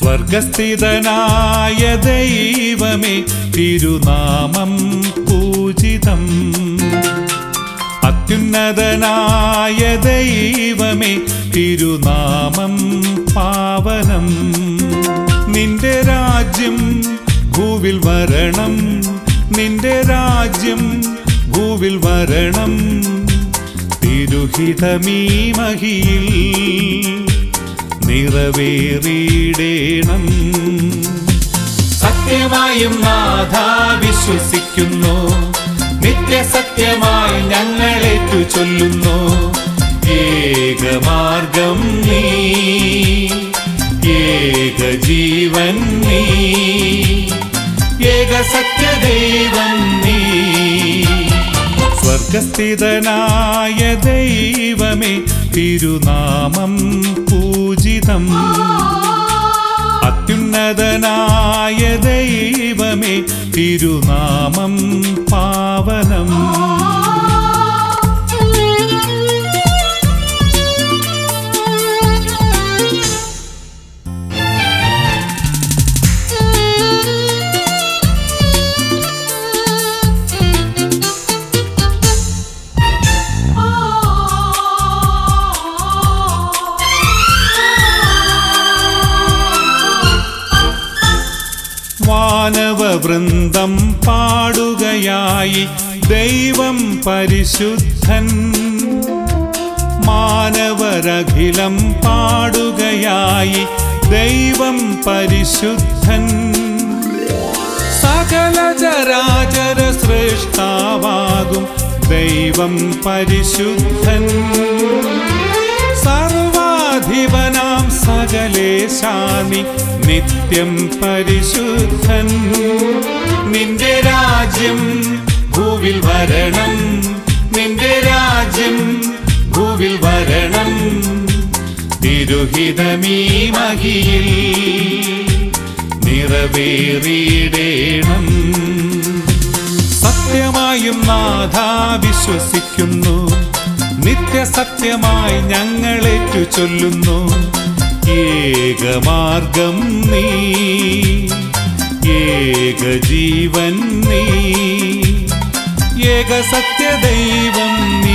സ്വർഗസ്ഥിതനായ ദൈവമേ തിരുനാമം പൂജിതം അത്യുന്നതനായ ദൈവമേ തിരുനാമം പാവനം നിന്റെ രാജ്യം ഭൂവിൽ വരണം നിന്റെ രാജ്യം ഭൂവിൽ വരണം തിരുഹിതമീ മഹിയിൽ നിറവേറിയിടേണം സത്യമായും നാഥ വിശ്വസിക്കുന്നു നിത്യസത്യമായി ഞങ്ങളേറ്റു ചൊല്ലുന്നു ഏകമാർഗം നീ ഏകജീവൻ നീ ഏക സത്യദൈവം നീ സ്വർഗസ്ഥിതനായ ദൈവമേ തിരുനാമം പൂജിതം അത്യുന്നതനായ ദൈവമേ തിരുനാമം പാവനം വാനവവൃന്ദം പാടുകയായി ദൈവം പരിശുദ്ധൻ മാനവരഖിലം പാടുകയായി ദൈവം പരിശുദ്ധൻ സകല ചരാചര സൃഷ്ടാവാകും ദൈവം പരിശുദ്ധൻ സർവാധിപനാം സകലേശാനി നിത്യം പരിശുദ്ധൻ നിന്റെ രാജ്യം ഭൂവിൽ വരണം നിന്റെ രാജ്യം ഭൂവിൽ വരണം തിരുഹിതമീ മഹിയിൽ നിറവേറിയിടേണം സത്യമായും നാഥ വിശ്വസിക്കുന്നു നിത്യസത്യമായി ഞങ്ങളേറ്റു ചൊല്ലുന്നു ഏകമാർഗം നീ ഏകജീവൻ നീ ഏക സത്യദൈവം നീ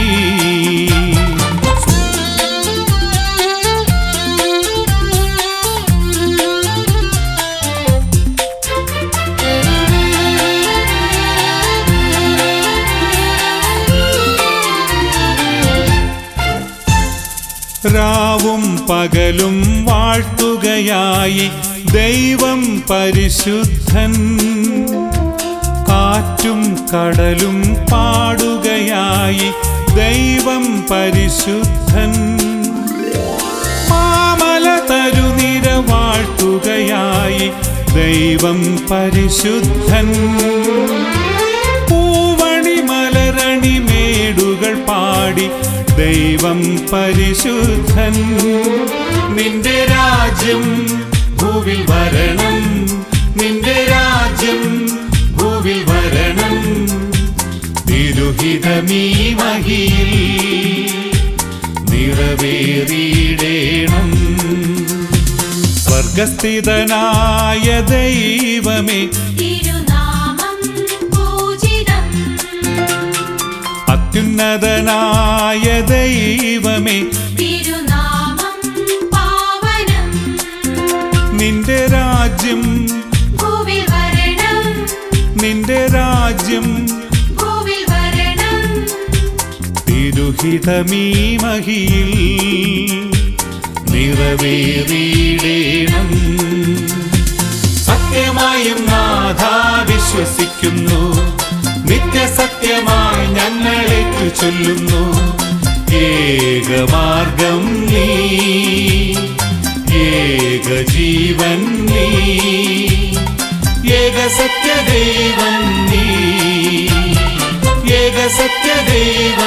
രാവും പകലും വാഴ്ത്തുകയായി ദൈവം പരിശുദ്ധൻ കാറ്റും കടലും പാടുകയായി ദൈവം പരിശുദ്ധൻ മാമല തരുനിര വാഴ്ത്തുകയായി ദൈവം പരിശുദ്ധൻ പൂവണി മലരണി മേടുകൾ പാടി ദൈവം പരിശുദ്ധൻ നിന്റെ രാജ്യം ഭൂവിൽ വരണം നിന്റെ രാജ്യം ഭൂവിൽ വരണം തിരുഹിതമീ മഹിയിൽ നിറവേറിയിടേണം സ്വർഗസ്ഥിതനായ ദൈവമേ തിരുനാമം പൂജിതം അത്യുന്നതനായ ദൈവമേ തിരുനാമം പാവനം നിന്റെ രാജ്യം ഭൂവിൽ വരണം നിന്റെ രാജ്യം ഭൂവിൽ വരണം തിരുഹിതമീ മഹിയിൽ നിറവേറിയിടേണം സത്യമായും നാഥ വിശ്വസിക്കുന്നു നിത്യസത്യമായി ഞങ്ങളേറ്റു ചൊല്ലുന്നു ഏകമാർഗം നീ ഏകജീവൻ നീ ഏക സത്യദൈവം നീ ഏക സത്യദൈവം